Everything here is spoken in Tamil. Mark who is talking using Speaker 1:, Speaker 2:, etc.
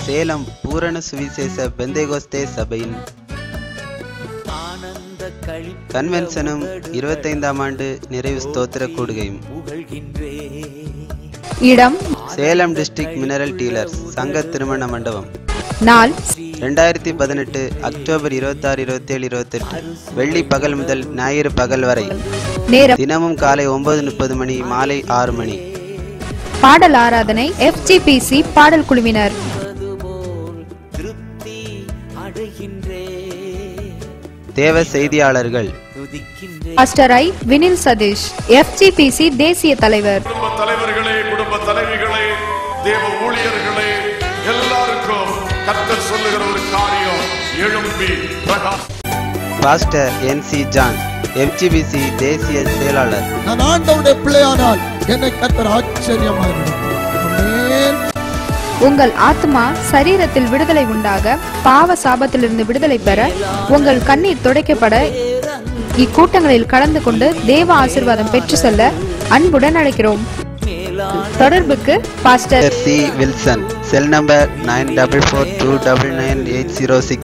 Speaker 1: சேலம் பூரண சுவிசேஷ பெந்தேகோஸ்தே சபையின் கன்வென்ஷனும் இருபத்தைந்தாம் ஆண்டு நிறைவு ஸ்தோத்திர கூடுகையும்
Speaker 2: இடம்
Speaker 1: சேலம் டிஸ்ட்ரிக்ட் மினரல் டீலர்ஸ் சங்க திருமண மண்டபம்
Speaker 2: நாள்
Speaker 1: ரெண்டாயிரத்தி பதினெட்டு அக்டோபர் இருபத்தாறு இருபத்தேழு இருபத்தெட்டு வெள்ளி பகல் முதல் ஞாயிறு பகல் வரை
Speaker 2: நேரம்
Speaker 1: தினமும் காலை ஒன்பது முப்பது மணி மாலை ஆறு மணி
Speaker 2: பாடல் ஆராதனை எஃப்ஜிபிசி பாடல் குழுவினர்
Speaker 1: தேவ செய்தியாளர்கள்
Speaker 2: பாஸ்டர் ஐ வினில் சதீஷ் எஃப்ஜிபிசி தேசிய தலைவர்
Speaker 3: குடும்ப தலைவர்களே குடும்ப தலைவிகளே தேவ ஊழியர்களே எல்லாருக்கும் கர்த்தர் சொல்லுகிற ஒரு காரியம் எழும்பி Prakash
Speaker 1: pastor N C John FGPC தேசிய செயலாளர்
Speaker 4: நான் ஆண்டவருடைய பிள்ளையானால் என்னை கர்த்தர் ஆச்சரியமாக
Speaker 2: உங்கள் ஆத்மா சரீரத்தில் விடுதலை உண்டாக பாவ சாபத்திலிருந்து விடுதலை பெற உங்கள் கண்ணீர் துடைக்கப்பட இக்கூட்டங்களில் கலந்து கொண்டு தேவ ஆசிர்வாதம் பெற்று செல்ல அன்புடன் அழைக்கிறோம் தொடர்புக்கு pastor
Speaker 1: C Wilson cell number nine double four two double nine eight zero six